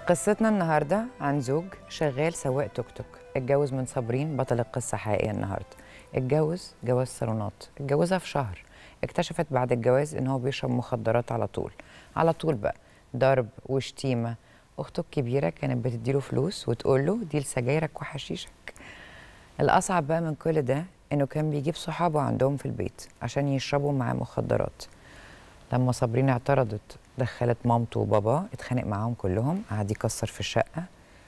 قصتنا النهاردة عن زوج شغال سواق توك توك اتجوز من صابرين بطل القصة حقيقية النهاردة اتجوز جواز صالونات اتجوزها في شهر اكتشفت بعد الجواز ان هو بيشرب مخدرات على طول على طول بقى ضرب وشتيمة اخته الكبيرة كانت بتديله فلوس وتقول له دي لسجايرك وحشيشك الأصعب بقى من كل ده إنه كان بيجيب صحابه عندهم في البيت عشان يشربوا معاه مخدرات لما صابرين اعترضت دخلت مامته وباباه اتخانق معاهم كلهم قعد يكسر في الشقة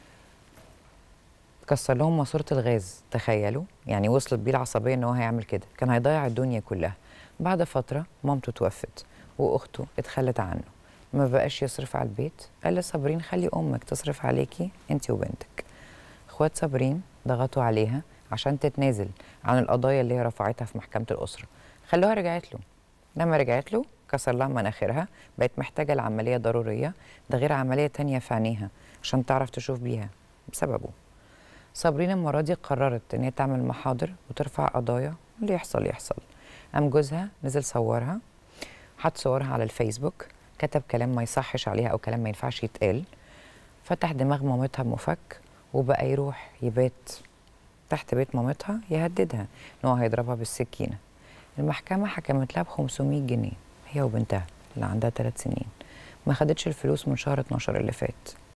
كسر لهم ماسورة الغاز تخيلوا يعني وصلت بيه العصبية إن هو هيعمل كده كان هيضيع الدنيا كلها بعد فترة مامته توفت وأخته اتخلت عنه ما بقاش يصرف على البيت قال لصابرين خلي أمك تصرف عليكي أنت وبنتك اخوات صابرين ضغطوا عليها عشان تتنازل عن القضايا اللي هي رفعتها في محكمة الأسرة خلوها رجعت له لما رجعت له كسر لها مناخيرها بقت محتاجة لعملية ضرورية ده غير عملية تانية في عينيها عشان تعرف تشوف بيها بسببه صابرين المرة دي قررت إن هي تعمل محاضر وترفع قضايا واللي يحصل يحصل قام جوزها نزل صورها حط صورها على الفيسبوك كتب كلام ما يصحش عليها أو كلام ما ينفعش يتقال فتح دماغ مامتها بمفك وبقى يروح يبات تحت بيت مامتها يهددها ان هو هيضربها بالسكينه المحكمه حكمت لها ب 500 جنيه هي وبنتها اللي عندها 3 سنين ما خدتش الفلوس من شهر 12 اللي فات